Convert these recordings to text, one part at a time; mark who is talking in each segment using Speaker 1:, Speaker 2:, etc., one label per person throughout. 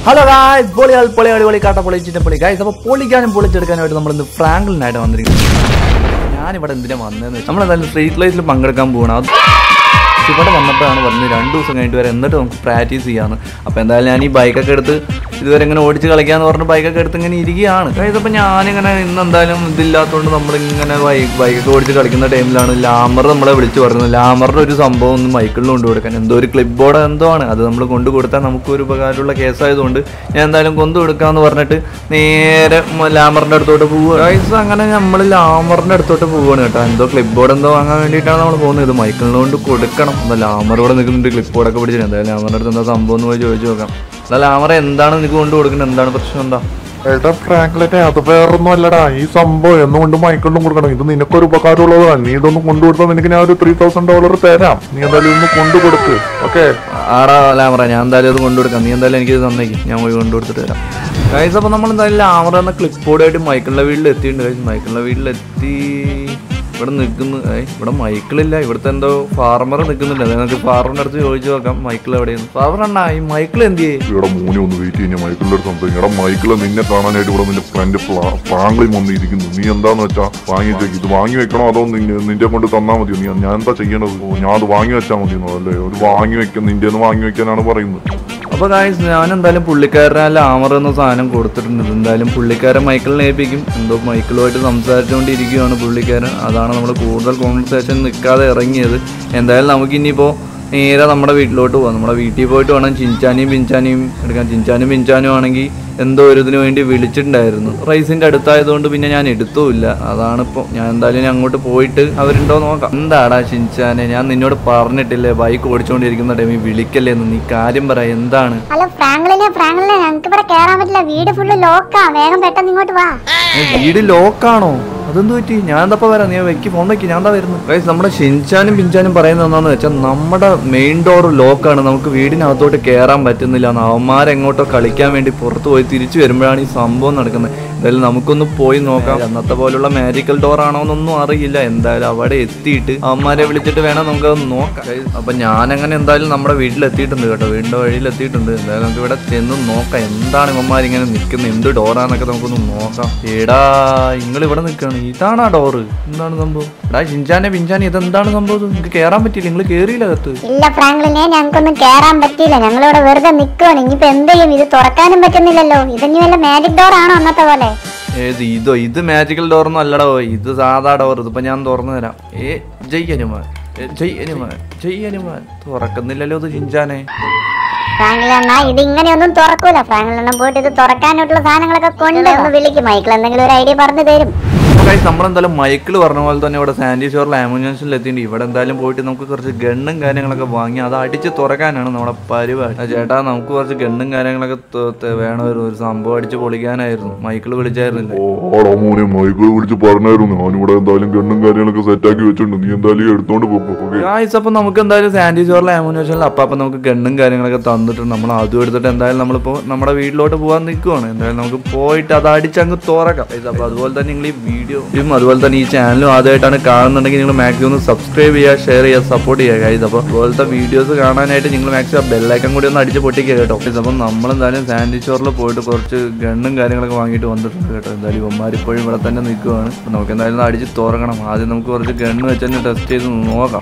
Speaker 1: Hello guys പൊളിയാൾ പൊളി അടിപൊളി കാട്ട പൊളിച്ചിട്ട് പൊളി ഗായ്സ് അപ്പോൾ പൊളിക്കാനും പൊളിച്ചെടുക്കാനായിട്ട് നമ്മൾ ഇന്ന് ഫ്രാങ്കിളിനായിട്ട് വന്നിരിക്കുന്നത് ഞാനിവിടെ എന്തിനാ വന്നതെന്ന് വെച്ചാൽ നമ്മളെന്തായാലും സ്ട്രീറ്റ് ലൈറ്റിൽ പങ്കെടുക്കാൻ പോകണം അത് ഇവിടെ വന്നപ്പോഴാണ് പറഞ്ഞത് രണ്ട് ദിവസം കഴിഞ്ഞിട്ട് വരെ എന്നിട്ട് നമുക്ക് പ്രാക്ടീസ് ചെയ്യാമെന്ന് അപ്പോൾ എന്തായാലും ഞാൻ ഈ ബൈക്കൊക്കെ എടുത്ത് ഇതുവരെ ഇങ്ങനെ ഓടിച്ച് കളിക്കാന്ന് പറഞ്ഞ് ബൈക്കൊക്കെ എടുത്ത് ഇങ്ങനെ ഇരിക്കുകയാണ് ഇതിപ്പോൾ ഞാനിങ്ങനെ ഇന്ന് എന്തായാലും ഇതില്ലാത്തതുകൊണ്ട് നമ്മളിങ്ങനെ ബൈക്ക് ബൈക്കൊക്കെ ഓടിച്ച് കളിക്കുന്ന ടൈമിലാണ് ലാമർ നമ്മളെ വിളിച്ച് പറയുന്നത് ലാമറിൻ്റെ ഒരു സംഭവം ഒന്ന് മൈക്കിളിൽ കൊണ്ടു കൊടുക്കാൻ എന്തോ ഒരു ക്ലിപ്പ് ബോർഡ് എന്തോ ആണ് അത് നമ്മൾ കൊണ്ടു കൊടുത്താൽ നമുക്ക് ഒരു ഉപകാരമുള്ള കേസായതുകൊണ്ട് ഞാൻ എന്തായാലും കൊണ്ടു കൊടുക്കാമെന്ന് പറഞ്ഞിട്ട് നേരെ മ- ലാമറിൻ്റെ അടുത്തോട്ട് പോവുക ഗൈസ് അങ്ങനെ നമ്മൾ ലാമറിൻ്റെ അടുത്തോട്ട് പോവുകയാണ് കേട്ടോ എന്തോ ക്ലിപ്പ് ബോർഡ് എന്തോ വാങ്ങാൻ വേണ്ടിയിട്ടാണ് നമ്മൾ പോകുന്നത് ഇത് മൈക്കിളിനെ കൊണ്ട് കൊടുക്കണം എന്താ ലാമർ ഇവിടെ നിൽക്കുന്നുണ്ട് ക്ലിപ്പ് ബോർഡൊക്കെ പിടിച്ചിട്ട് എന്തായാലും ലാമറിൻ്റെ അടുത്ത് എന്താ സംഭവം എന്ന് പോയി ചോദിച്ചു നോക്കാം അല്ല ലാമറ എന്താണ് നിനക്ക് കൊണ്ട് കൊടുക്കുന്നത് എന്താണ് പ്രശ്നം എന്താ
Speaker 2: എടാ ഫ്രാങ്ക്ലറ്റെ അത് വേറൊന്നും അല്ലടാ ഈ സംഭവം എന്നുകൊണ്ട് മൈക്കിളിനും കൊടുക്കണം ഇത് നിനക്കൊരു ഉപകാരമുള്ളതാണ് നീ ഇതൊന്ന് കൊണ്ടുകൊടുത്താൽ നിനക്ക് ഞാൻ ഒരു ത്രീ തൗസൻഡ് ഡോളർ തരാം നീ എന്തായാലും ഇതൊന്ന് കൊണ്ടു കൊടുക്ക് ഓക്കെ
Speaker 1: ആടാ ലാമറ ഞാൻ എന്തായാലും അത് കൊണ്ടു കൊടുക്കാം നീ എന്തായാലും എനിക്ക് ഇത് തന്നേക്ക് ഞാൻ പോയി കൊണ്ടു കൊടുത്തിട്ട് തരാം ഗൈസ് അപ്പോൾ നമ്മൾ എന്തായാലും ലാമറ എന്ന ക്ലിപ്പ് ബോർഡായിട്ട് മൈക്കിളിൻ്റെ വീട്ടിൽ എത്തിയിട്ടുണ്ട് ഗൈസ് മൈക്കിളിൻ്റെ വീട്ടിലെത്തി ഇവിടെ നിൽക്കുന്നു ഏയ് ഇവിടെ മൈക്കിളില്ല ഇവിടുത്തെ എന്തോ ഫാർമർ നിൽക്കുന്നില്ല അത് നമുക്ക് ഫാർമറിൻ്റെ അടുത്ത് ചോദിച്ചു നോക്കാം മൈക്കിൾ എവിടെയാണ് ഫാർമർ അണ്ണാ ഈ മൈക്കിൾ എന്ത് ചെയ്യേ
Speaker 2: ഇവിടെ മൂനി ഒന്ന് വെയിറ്റ് ചെയ്യുന്ന മൈക്കിളിന്റെ അടുത്ത് സംസാരിക്കും എടാ മൈക്കിള് നിന്നെ കാണാനായിട്ട് ഇവിടെ നിന്റെ ഫ്രണ്ട് ഫ്രാങ്ക്ലിൻ വന്ന് ഇരിക്കുന്നു നീ എന്താന്ന് വെച്ചാ വാങ്ങി വെച്ചേക്ക് ഇത് വാങ്ങി വെക്കണോ അതോ നിന്നെ- നിന്റെ കൊണ്ട് തന്നാ മതിയോ നീ ഞാൻ എന്താ ചെയ്യേണ്ടത് ഓ, ഞാൻ അത് വാങ്ങി വെച്ചാൽ മതിയെന്നോ അല്ലേ ഒരു വാങ്ങി വെക്കാൻ നിന്റെ ഒന്ന് വാങ്ങി വെക്കാനാണ് പറയുന്നത്
Speaker 1: അപ്പോൾ ഗായ്സ് ഞാൻ എന്തായാലും പുള്ളിക്കാരനെ ആ ലാമർ എന്ന സാധനം കൊടുത്തിട്ടുണ്ട് എന്തായാലും പുള്ളിക്കാരൻ മൈക്കിളിനെ ഏൽപ്പിക്കും എന്തോ മൈക്കിളുമായിട്ട് സംസാരിച്ചുകൊണ്ടിരിക്കുകയാണ് പുള്ളിക്കാരൻ അതാണ് നമ്മൾ കൂടുതൽ കോൺവെർസേഷൻ നിൽക്കാതെ ഇറങ്ങിയത് എന്തായാലും നമുക്കിനിയിപ്പോൾ നേരെ നമ്മുടെ വീട്ടിലോട്ട് പോകാം നമ്മുടെ വീട്ടിൽ പോയിട്ട് വേണം ചിഞ്ചാനിയും പിഞ്ചാനിയും എടുക്കാൻ ചിഞ്ചാനും പിഞ്ചാനും ആണെങ്കിൽ എന്തോ ഒരു ഇതിനു വേണ്ടി വിളിച്ചിട്ടുണ്ടായിരുന്നു റൈസിന്റെ അടുത്തായതുകൊണ്ട് പിന്നെ ഞാൻ എടുത്തുമില്ല അതാണിപ്പോൾ ഞാൻ എന്തായാലും ഇനി അങ്ങോട്ട് പോയിട്ട് അവരുണ്ടോ നോക്കാം എന്താടാ ചിഞ്ചാനെ ഞാൻ നിന്നോട് പറഞ്ഞിട്ടില്ലേ ബൈക്ക് ഓടിച്ചുകൊണ്ടിരിക്കുന്ന ടൈമിൽ വിളിക്കല്ലേ എന്ന് നീ കാര്യം പറ എന്താണ്
Speaker 3: ഹലോ ഫ്രാങ്ക്ലിനെ ഫ്രാങ്ക്ലിനെ ഞങ്ങൾക്ക് ഇവിടെ കേറാൻ പറ്റില്ല വീട് ഫുള്ള് ലോക്കാ വേഗം പെട്ടെന്ന് ഇങ്ങോട്ട് വാ
Speaker 1: ഏ, വീട് ലോക്കാണോ അതെന്ത് പറ്റി ഞാൻ എന്തപ്പോ വരാം നീ വെക്ക് ഫോൺ വെക്ക് ഞാൻ എന്താ വരുന്നത് ഗൈസ് നമ്മുടെ ഷിൻചാനും പിഞ്ചാനും പറയുന്നത് എന്താണെന്ന് വെച്ചാൽ നമ്മുടെ മെയിൻ ഡോർ ലോക്കാണ് നമുക്ക് വീടിനകത്തോട്ട് കയറാൻ പറ്റുന്നില്ല എന്ന് അവന്മാരെങ്ങോട്ടോ കളിക്കാൻ വേണ്ടി പുറത്ത് പോയി തിരിച്ചു വരുമ്പോഴാണ് ഈ സംഭവം നടക്കുന്നത് എന്തായാലും നമുക്കൊന്ന് പോയി നോക്കാം അന്നത്തെ പോലുള്ള മാജിക്കൽ ഡോർ ആണോ എന്നൊന്നും അറിയില്ല എന്തായാലും അവിടെ എത്തിയിട്ട് അവന്മാരെ വിളിച്ചിട്ട് വേണം നമുക്കത് നോക്കാം Guys, അപ്പൊ ഞാനങ്ങനെ എന്തായാലും നമ്മുടെ വീട്ടിലെത്തിയിട്ടുണ്ട് കേട്ടോ വീടിന്റെ വഴിയിൽ എത്തിയിട്ടുണ്ട് എന്തായാലും നമുക്ക് ഇവിടെ ചെന്ന് നോക്കാം എന്താണ് ഇവന്മാർ ഇങ്ങനെ നിൽക്കുന്നത് എന്ത് ഡോറാന്നൊക്കെ നമുക്കൊന്ന് നോക്കാം എടാ നിങ്ങൾ ഇവിടെ നിൽക്കുകയാണ് ഇതാണ് ആ ഡോറ് എന്താണ് സംഭവം എടാ ചിഞ്ചാനെ പിഞ്ചാനെ ഇതെന്താണ് സംഭവം നിങ്ങൾക്ക് കയറാൻ പറ്റില്ല നിങ്ങൾ കയറിയില്ല അകത്ത്
Speaker 3: ഇല്ല ഫ്രാങ്ക്ലിനെ ഞങ്ങൾക്കൊന്നും കേറാൻ പറ്റിയില്ല ഞങ്ങളിവിടെ വെറുതെ നിൽക്കുവാണ് ഇനിയിപ്പോ എന്ത് ചെയ്യും ഇത് തുറക്കാനും പറ്റുന്നില്ലല്ലോ ഇതിനി വല്ല മാജിക് ഡോർ ആണോ അന്നത്തെ പോലെ
Speaker 1: ഏത് ഇതോ ഇത് മാജിക്കൽ ഡോറൊന്നും അല്ലടോ ഇത് സാധാ ഡോർ ഇതിപ്പോ ഞാൻ തുറന്നു തരാം ഏ ജയ് ഹനുമാൻ ഏ, ജയ് ഹനുമാൻ ജയ് ഹനുമാൻ തുറക്കുന്നില്ലല്ലോ ഇത് ചിഞ്ചാനെ
Speaker 3: ഫ്രാങ്ക്ലിന ഇത് ഇങ്ങനെയൊന്നും തുറക്കൂല ഫ്രാങ്ക്ലിനെ പോയിട്ട് ഇത് തുറക്കാനായിട്ടുള്ള സാധനങ്ങളൊക്കെ കൊണ്ട് ഒന്ന് വിളിക്കും മൈക്കിൾ എന്തെങ്കിലും ഒരു ഐഡിയ പറഞ്ഞു തരും
Speaker 1: ഗൈസ് നമ്മളെന്തായാലും മൈക്കിൾ പറഞ്ഞ പോലെ തന്നെ ഇവിടെ സാൻഡി ഷോറിൽ ആംബുലൻസിൽ എത്തിയിട്ട് ഇവിടെ എന്തായാലും പോയിട്ട് നമുക്ക് കുറച്ച് ഗണ്ണും കാര്യങ്ങളൊക്കെ വാങ്ങി അത് അടിച്ച് തുറക്കാനാണ് നമ്മുടെ പരിപാടി ആ ചേട്ടാ നമുക്ക് കുറച്ച് ഗണ്ണും കാര്യങ്ങളൊക്കെ ത- ത- വേണമായിരുന്നു ഒരു സംഭവം അടിച്ച് പൊളിക്കാനായിരുന്നു മൈക്കിൾ വിളിച്ചായിരുന്നില്ല
Speaker 2: ഓടാ മോനെ മൈക്കിൾ വിളിച്ച് പറഞ്ഞായിരുന്നു ഞാനിവിടെ എന്തായാലും ഗണ്ണും കാര്യങ്ങളൊക്കെ സെറ്റാക്കി വെച്ചിട്ടുണ്ട് നീ എന്തായാലും ഈ എടുത്തോണ്ട് പോകും ഓക്കെ
Speaker 1: ഗായ്സ് അപ്പം നമുക്ക് എന്തായാലും സാൻഡി ഷോറിലെ ആംബുലൻസിൽ അപ്പം അപ്പം നമുക്ക് ഗണ്ണും കാര്യങ്ങളൊക്കെ തന്നിട്ടുണ്ട് നമ്മൾ അതും എടുത്തിട്ട് എന്തായാലും നമ്മളിപ്പോൾ നമ്മുടെ വീട്ടിലോട്ട് പോകാൻ നിൽക്കുവാണ് എന്തായാലും നമുക്ക് പോയിട്ട് അത് അടിച്ചങ്ങ് തുറക്കാം ഗൈസ് അപ്പോൾ അതുപോലെ തന്നെ നിങ്ങൾ ഈ വീഡിയോയും അതുപോലെ തന്നെ ഈ ചാനലും ആദ്യമായിട്ടാണ് കാണുന്നുണ്ടെങ്കിൽ നിങ്ങൾ മാക്സിമം ഒന്ന് സബ്സ്ക്രൈബ് ചെയ്യുക ഷെയർ ചെയ്യുക സപ്പോർട്ട് ചെയ്യുക ഗൈസ് അപ്പോൾ അതുപോലത്തെ വീഡിയോസ് കാണാനായിട്ട് നിങ്ങൾ മാക്സിമം ബെല്ലൈക്കൻ കൂടി ഒന്ന് അടിച്ച് പൊട്ടിക്കുക കേട്ടോ ഗൈസ് അപ്പം നമ്മളെന്തായാലും സാൻഡി ഷോറിൽ പോയിട്ട് കുറച്ച് ഗണ്ണും കാര്യങ്ങളൊക്കെ വാങ്ങിയിട്ട് വന്നിട്ടുണ്ട് കേട്ടോ എന്തായാലും ഇവന്മാർ ഇപ്പോഴും ഇവിടെ തന്നെ നിൽക്കുവാണ് അപ്പോൾ നമുക്ക് എന്തായാലും ഒന്ന് അടിച്ച് തുറക്കണം ആദ്യം നമുക്ക് കുറച്ച് ഗണ്ണ് വെച്ച് തന്നെ ടെസ്റ്റ് ചെയ്ത് നോക്കാം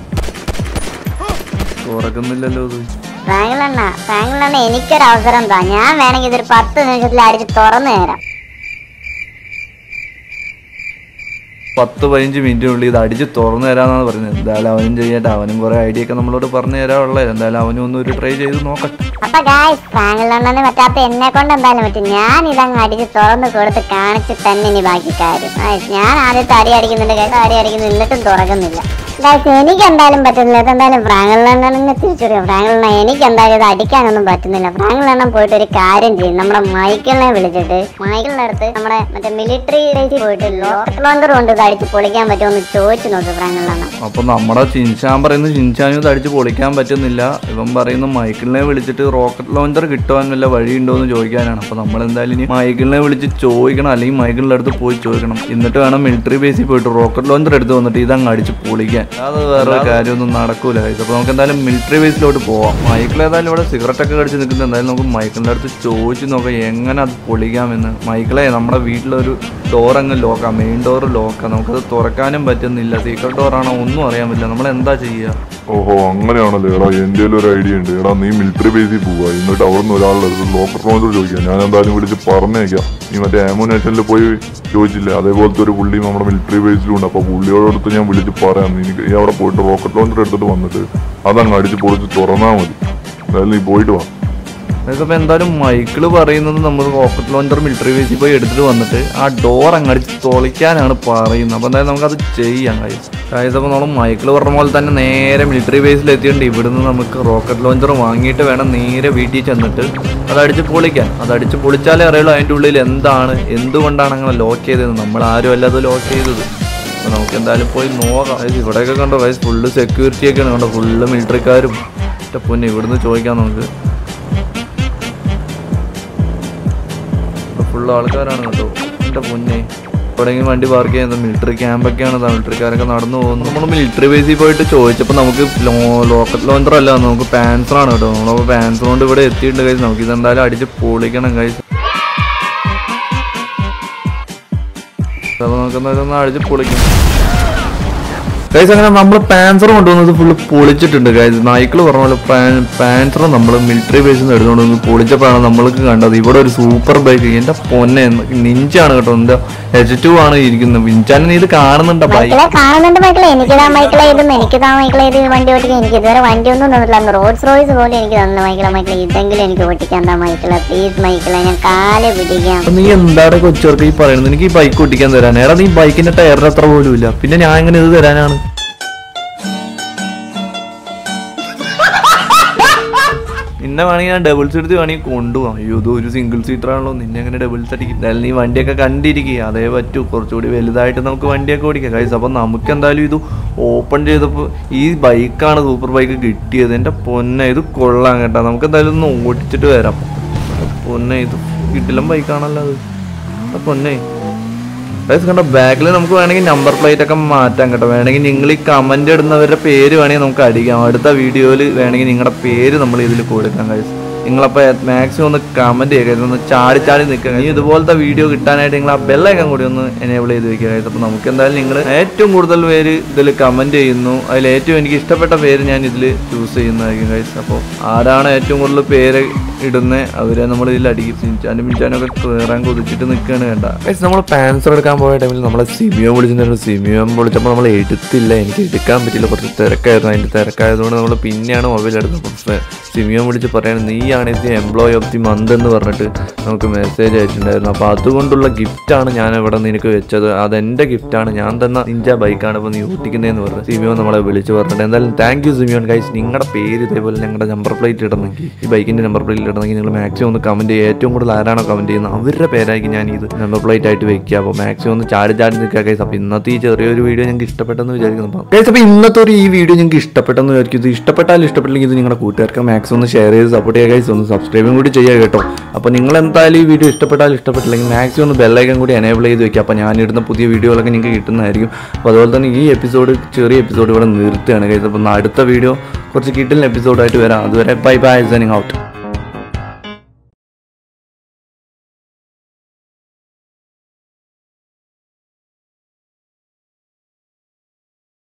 Speaker 1: തുറക്കുന്നില്ലല്ലോ ഇത്
Speaker 3: ഫ്രാങ്ക്ലിന ഫ്രാങ്ക്ലിന എനിക്കൊരു അവസരം താ ഞാൻ വേണമെങ്കിൽ ഇതൊരു പത്ത് നിമിഷത്തിൽ അടിച്ച് തുറന്നു തരാം
Speaker 1: പത്ത് പതിനഞ്ച് മിനിറ്റിനുള്ളിൽ ഇത് അടിച്ച് തുറന്നു തരാന്നാണ് പറയുന്നത് എന്തായാലും അവനും ചെയ്യട്ടെ അവനും കുറെ ഐഡിയ ഒക്കെ നമ്മളോട് പറഞ്ഞു തരാനുള്ളത് എന്തായാലും അവനും ഒന്ന് ഒരു ട്രൈ ചെയ്ത് നോക്കട്ടെ
Speaker 3: അപ്പൊ ഗായ്സ് ഫ്രാങ്ക്ലിനെ പറ്റാത്ത എന്നെ കൊണ്ട് എന്തായാലും പറ്റും ഞാൻ ഇതങ്ങ് അടിച്ച് തുറന്ന് കൊടുത്ത് കാണിച്ച് തന്നെ ഇനി ബാക്കി കാര്യം Guys, ഞാൻ ആദ്യത്തെ അടി അടിക്കുന്നുണ്ട് guys, അടി അടിക്കുന്നു എന്നിട്ടും തുറക്കുന്നില്ല ഗായ്സ് എനിക്ക് എന്തായാലും പറ്റുന്നില്ല ഇതെന്തായാലും ഫ്രാങ്ക്ലിനെ തിരിച്ചുവിടുക ഫ്രാങ്ക്ലിനെ എനിക്ക് എന്തായാലും ഇത് അടിക്കാനൊന്നും പറ്റുന്നില്ല ഫ്രാങ്ക്ലിനെ പോയിട്ട് ഒരു കാര്യം ചെയ്യും നമ്മുടെ മൈക്കിളിനെ വിളിച്ചിട്ട് മൈക്കിളിന്റെ അടുത്ത് നമ്മുടെ മറ്റേ മിലിറ്ററി ബേസിൽ പോയിട്ട് ലോക്കറ്റ് ലോഞ്ചർ കൊണ്ട് ഇത് അടിച്ച് പൊളിക്കാൻ പറ്റുമോ എന്ന് ചോദിച്ചു നോക്ക് ഫ്രാങ്ക്ലിനെ
Speaker 1: അപ്പൊ നമ്മുടെ ചിൻചാൻ പറയുന്നത് ചിൻചാനും ഇത് അടിച്ച് പൊളിക്കാൻ പറ്റുന്നില്ല ഇവൻ പറയുന്നു മൈക്കിളിനെ വിളിച്ചിട്ട് റോക്കറ്റ് ലോഞ്ചർ കിട്ടുവാൻ വല്ല വഴിയുണ്ടോ എന്ന് ചോദിക്കാനാണ് അപ്പൊ നമ്മൾ എന്തായാലും ഇനി മൈക്കിളിനെ വിളിച്ച് ചോദിക്കണം അല്ലെങ്കിൽ മൈക്കിളിന്റെ അടുത്ത് പോയി ചോദിക്കണം എന്നിട്ട് വേണം മിലിറ്ററി ബേസിൽ പോയിട്ട് റോക്കറ്റ് ലോഞ്ചർ എടുത്ത് വന്നിട്ട് ഇതങ്ങ് അടിച്ച് പൊളിക്കാൻ അത് വേറെ കാര്യമൊന്നും നടക്കൂല ഗൈസ് അപ്പോൾ നമുക്ക് എന്തായാലും മിലിറ്ററി ബേസിലോട്ട് പോവാം മൈക്കിൾ ഏതായാലും ഇവിടെ സിഗരറ്റ് ഒക്കെ കടിച്ച് നിൽക്കുന്നത് എന്തായാലും നമുക്ക് മൈക്കിളിൻ്റെ അടുത്ത് ചോദിച്ച് നോക്കാം എങ്ങനെ അത് പൊളിക്കാമെന്ന് മൈക്കിളെ നമ്മുടെ വീട്ടിലൊരു ഡോർ അങ്ങ് ലോക്കാം മെയിൻ ഡോർ ലോക്കാം നമുക്കത് തുറക്കാനും പറ്റുന്നില്ല സീക്രട്ട് ഡോറാണോ ഒന്നും അറിയാൻ പറ്റില്ല നമ്മൾ എന്താ ചെയ്യുക
Speaker 2: ഓഹോ അങ്ങനെയാണല്ലോ എടാ എൻ്റെ ഒരു ഐഡിയ ഉണ്ട് എടാ നീ മിലിറ്ററി ബേസിൽ പോവാ എന്നിട്ട് അവിടെ നിന്ന് ഒരാളുടെ അടുത്ത് ലോക്കർ ലോഞ്ചർ ചോദിക്കാം ഞാൻ എന്തായാലും വിളിച്ച് പറഞ്ഞേക്കാം നീ മറ്റേ ആമുനേഷനിൽ പോയി ചോദിച്ചില്ലേ അതേപോലത്തെ ഒരു പുള്ളി നമ്മുടെ മിലിറ്ററി ബേസിലുണ്ട് അപ്പോൾ പുള്ളിയോടടുത്ത് ഞാൻ വിളിച്ച് പറയാം നീ നീ അവിടെ പോയിട്ട് റോക്കറ്റ് ലോഞ്ചർ എടുത്തിട്ട് വന്നിട്ട് അതങ്ങ് അടിച്ച് പൊളിച്ച് തുറന്നാൽ മതി എന്തായാലും നീ പോയിട്ട് വാ
Speaker 1: അപ്പോൾ എന്തായാലും മൈക്കിള് പറയുന്നത് നമ്മൾ റോക്കറ്റ് ലോഞ്ചർ മിലിറ്ററി ബേസിൽ പോയി എടുത്തിട്ട് വന്നിട്ട് ആ ഡോർ അങ്ങടിച്ച് തുളയ്ക്കാനാണ് പറയുന്നത് അപ്പോൾ എന്തായാലും നമുക്കത് ചെയ്യാം കഴിയും അതായത് അപ്പോൾ നമ്മൾ മൈക്കിള് പറഞ്ഞ പോലെ തന്നെ നേരെ മിലിറ്ററി ബേസിൽ എത്തിയിട്ടുണ്ട് ഇവിടുന്ന് നമുക്ക് റോക്കറ്റ് ലോഞ്ചർ വാങ്ങിയിട്ട് വേണം നേരെ വീട്ടിൽ ചെന്നിട്ട് അത് അടിച്ച് പൊളിക്കാൻ അത് അടിച്ച് പൊളിച്ചാലേ അറിയുള്ളൂ അതിൻ്റെ ഉള്ളിൽ എന്താണ് എന്തുകൊണ്ടാണ് അങ്ങനെ ലോക്ക് ചെയ്തത് നമ്മൾ ആരും അല്ല അത് ലോക്ക് ചെയ്തത് അപ്പോൾ നമുക്ക് എന്തായാലും പോയി നോക്കാം guys, ഇവിടെയൊക്കെ കണ്ടോ വയസ്സ് ഫുള്ള് സെക്യൂരിറ്റി ഒക്കെയാണ് കണ്ടോ ഫുള്ള് മിലിറ്ററിക്കാരും പൊന്നെ ഇവിടുന്ന് ചോദിക്കാം നമുക്ക് ഫുള്ള് ആൾക്കാരാണ് കേട്ടോ എൻ്റെ പൊന്നെ എവിടെയെങ്കിലും വണ്ടി പാർക്ക് ചെയ്യുന്നത് മിലിറ്ററി ക്യാമ്പൊക്കെയാണ് മിലിറ്ററിക്കാരൊക്കെ നടന്നു പോകുന്നു നമ്മൾ മിലിറ്ററി ബേസിൽ പോയിട്ട് ചോദിച്ചപ്പോൾ നമുക്ക് ലോക്കൽ ലോഞ്ചർ അല്ല നമുക്ക് പാൻസറാണ് കേട്ടോ നമ്മളപ്പോൾ പാൻസർ കൊണ്ട് ഇവിടെ എത്തിയിട്ടുണ്ട് കഴിച്ച് നമുക്ക് ഇതെന്തായാലും അടിച്ച് പൊളിക്കണം കഴിച്ച് അപ്പോൾ നമുക്ക് എന്തായാലും ഒന്ന് അടിച്ച് പൊളിക്കണം ഗൈസ് അങ്ങനെ നമ്മൾ പാൻസർ കൊണ്ടുവന്നത് ഫുള്ള് പൊളിച്ചിട്ടുണ്ട് ഗൈസ് നായ്ക്കൾ പറഞ്ഞ പോലെ പാൻസർ നമ്മൾ മിലിറ്ററി ബേസിൽ നിന്ന് എടുത്തുകൊണ്ട് വന്ന് പൊളിച്ചപ്പോഴാണ് നമ്മൾക്ക് കണ്ടത് ഇവിടെ ഒരു സൂപ്പർ ബൈക്ക് എൻ്റെ പൊന്നെ നിഞ്ചാണ് കേട്ടോ എൻ്റെ എച്ച് ടു ആണ് ഇരിക്കുന്നത് വിഞ്ചാൻ നീ ഇത് കാണുന്നുണ്ടോ ബൈക്ക്
Speaker 3: മൈക്കിളെ കാണുന്നുണ്ട് മൈക്കിളെ എനിക്കിതാ മൈക്കിളെ ഇതും എനിക്കിതാ മൈക്കിളെ ഇത് വണ്ടി ഓടിക്കാൻ എനിക്ക് ഇതുവരെ വണ്ടി ഒന്നും തന്നിട്ടില്ല റോഡ്സ് റോയ്സ് പോലും എനിക്ക് തന്നു മൈക്കിളെ മൈക്കിളെ ഇതെങ്കിലും എനിക്ക് ഓടിക്കാൻ താ മൈക്കിളെ പ്ലീസ് മൈക്കിളെ ഞാൻ കാല് പിടിക്കാം
Speaker 1: അപ്പൊ നീ എന്താണ് കൊച്ചവർക്ക് ഈ പറയുന്നത് എനിക്ക് ഈ ബൈക്ക് ഓടിക്കാൻ തരാൻ എടാ നീ ബൈക്കിന്റെ ടയറിന് അത്ര പോലും ഇല്ല പിന്നെ ഞാൻ എങ്ങനെ ഇത് തരാനാണ് നിന്നെ വേണമെങ്കിൽ ഞാൻ ഡബിൾസ് എടുത്ത് വേണമെങ്കിൽ കൊണ്ടുപോകാം അയ്യോ ഇത് ഒരു സിംഗിൾ സീറ്റർ ആണല്ലോ നിന്നെ അങ്ങനെ ഡബിൾസ് അടിക്കും എന്തായാലും നീ വണ്ടിയൊക്കെ കണ്ടിരിക്കുക അതേ പറ്റൂ കുറച്ചുകൂടി വലുതായിട്ട് നമുക്ക് വണ്ടിയൊക്കെ ഓടിക്കാം കൈസ് അപ്പം നമുക്ക് എന്തായാലും ഇത് ഓപ്പൺ ചെയ്തപ്പോൾ ഈ ബൈക്കാണ് സൂപ്പർ ബൈക്ക് കിട്ടിയത് എൻ്റെ പൊന്നെ ഇത് കൊള്ളാം കേട്ടോ നമുക്ക് എന്തായാലും ഒന്ന് ഓടിച്ചിട്ട് വരാം പൊന്നെ ഇത് കിട്ടില്ല ബൈക്കാണല്ലോ അത് ആ പൊന്നെ ഗൈസ് കണ്ടോ ബാക്കിൽ നമുക്ക് വേണമെങ്കിൽ നമ്പർ പ്ലേറ്റ് ഒക്കെ മാറ്റാം കേട്ടോ വേണമെങ്കിൽ നിങ്ങൾ ഈ കമന്റ് ഇടുന്നവരുടെ പേര് വേണമെങ്കിൽ നമുക്ക് അടിക്കാം അടുത്ത വീഡിയോയിൽ വേണമെങ്കിൽ നിങ്ങളുടെ പേര് നമ്മൾ ഇതിൽ കൊടുക്കാം ഗൈസ് നിങ്ങളപ്പോൾ മാക്സിമം ഒന്ന് കമന്റ് ചെയ്യുക guys. ഒന്ന് ചാടി ചാടി നിൽക്കുക ഇനി ഇതുപോലത്തെ വീഡിയോ കിട്ടാനായിട്ട് നിങ്ങൾ ആ ബെല്ലൈക്കൻ കൂടി ഒന്ന് എനേബിൾ ചെയ്ത് വെക്കുക ഗൈസ് അപ്പോൾ നമുക്ക് എന്തായാലും നിങ്ങൾ ഏറ്റവും കൂടുതൽ പേര് ഇതിൽ കമന്റ് ചെയ്യുന്നു അതിൽ ഏറ്റവും എനിക്ക് ഇഷ്ടപ്പെട്ട പേര് ഞാൻ ഇതിൽ ചൂസ് ചെയ്യുന്നതായിരിക്കും ഗൈസ് അപ്പോൾ ആരാണ് ഏറ്റവും കൂടുതൽ പേര് ഇടുന്നത് അവരെ നമ്മൾ ഇതിൽ അടിക്കും ചിഞ്ചാനും മിഞ്ചാനും ഒക്കെ കയറാൻ കൊതിച്ചിട്ട് നിൽക്കുകയാണ് വേണ്ട ഗൈസ് നമ്മൾ പാൻസർ എടുക്കാൻ പോയ ടൈമിൽ നമ്മളെ സിമിയോ വിളിച്ചിട്ടുണ്ടായിരുന്നു സിമിയോ വിളിച്ചപ്പോൾ നമ്മൾ എടുത്തില്ല എനിക്ക് എടുക്കാൻ പറ്റില്ല കുറച്ച് തിരക്കായിരുന്നു അതിൻ്റെ തിരക്കായതുകൊണ്ട് നമ്മൾ പിന്നെയാണ് മൊബൈൽ എടുത്തത് പക്ഷേ സിമിയോ വിളിച്ച് പറയാൻ നീയാണ് ഇത് എംപ്ലോയി ഓഫ് ദി മന്ത് എന്ന് പറഞ്ഞിട്ട് നമുക്ക് മെസ്സേജ് അയച്ചിട്ടുണ്ടായിരുന്നു അപ്പോൾ അതുകൊണ്ടുള്ള ഗിഫ്റ്റാണ് ഞാൻ ഇവിടെ നിനക്ക് വെച്ചത് അതെൻ്റെ ഗിഫ്റ്റാണ് ഞാൻ തന്ന നിഞ്ച ബൈക്കാണ് ഇപ്പോൾ നീ ഓട്ടിക്കുന്നതെന്ന് പറഞ്ഞു സിമിയോ നമ്മളെ വിളിച്ച് പറഞ്ഞിട്ട് എന്തായാലും താങ്ക് യു സിമിയോൺ ഗൈസ് നിങ്ങളുടെ പേര് ഇതേപോലെ ഞങ്ങളുടെ നമ്പർ പ്ലേറ്റ് ഇടണമെങ്കിൽ ഈ ബൈക്കിൻ്റെ നമ്പർ പ്ലേറ്റ് ഇടണമെങ്കിൽ നിങ്ങൾ മാക്സിമം ഒന്ന് കമൻറ്റ് ചെയ്യുക ഏറ്റവും കൂടുതൽ ആരാണോ കമൻറ്റ് ചെയ്യുന്നത് അവരുടെ പേരായിരിക്കും ഞാൻ ഇത് നമ്പർ പ്ലേറ്റ് ആയിട്ട് വെക്കുക അപ്പോൾ മാക്സിമം ഒന്ന് ചാടി ചാടി നിൽക്കുക ഗൈസ് അപ്പോൾ ഇന്നത്തെ ഈ ചെറിയൊരു വീഡിയോ ഞങ്ങൾക്ക് ഇഷ്ടപ്പെട്ടെന്ന് വിചാരിക്കുന്നു അപ്പോൾ ഗൈസ് അപ്പോൾ ഇന്നത്തെ ഒരു ഈ വീഡിയോ ഞങ്ങൾക്ക് ഇഷ്ടപ്പെട്ടെന്ന് വിചാരിക്കും ഇത് ഇഷ്ടപ്പെട്ടാലും ഇഷ്ടപ്പെട്ടില്ലെങ്കിൽ ഇത് നിങ്ങളുടെ കൂട്ടുകാർക്ക് മാക്സിമം ഒന്ന് ഷെയർ ചെയ്ത് സപ്പോർട്ട് ചെയ്യുക ഗൈസ് ഒന്ന് സബ്സ്ക്രൈബും കൂടി ചെയ്യുക കേട്ടോ അപ്പോൾ നിങ്ങൾ എന്തായാലും ഈ വീഡിയോ ഇഷ്ടപ്പെട്ടാലും ഇഷ്ടപ്പെട്ടില്ലെങ്കിൽ മാക്സിമം ഒന്ന് ബെല്ലൈക്കൻ കൂടി എനേബിൾ ചെയ്ത് വെക്കുക അപ്പോൾ ഞാനിടുന്ന പുതിയ വീഡിയോകളൊക്കെ നിങ്ങൾക്ക് കിട്ടുന്നതായിരിക്കും അപ്പോൾ അതുപോലെ തന്നെ ഈ എപ്പിസോഡ് ചെറിയ എപ്പിസോഡ് ഇവിടെ നിർത്തുകയാണ് ഗൈസ് അപ്പോൾ അടുത്ത വീഡിയോ കുറച്ച് കിട്ടുന്ന എപ്പിസോഡായിട്ട് വരാം അതുവരെ ബൈ ബൈ സൈനിങ് ഔട്ട്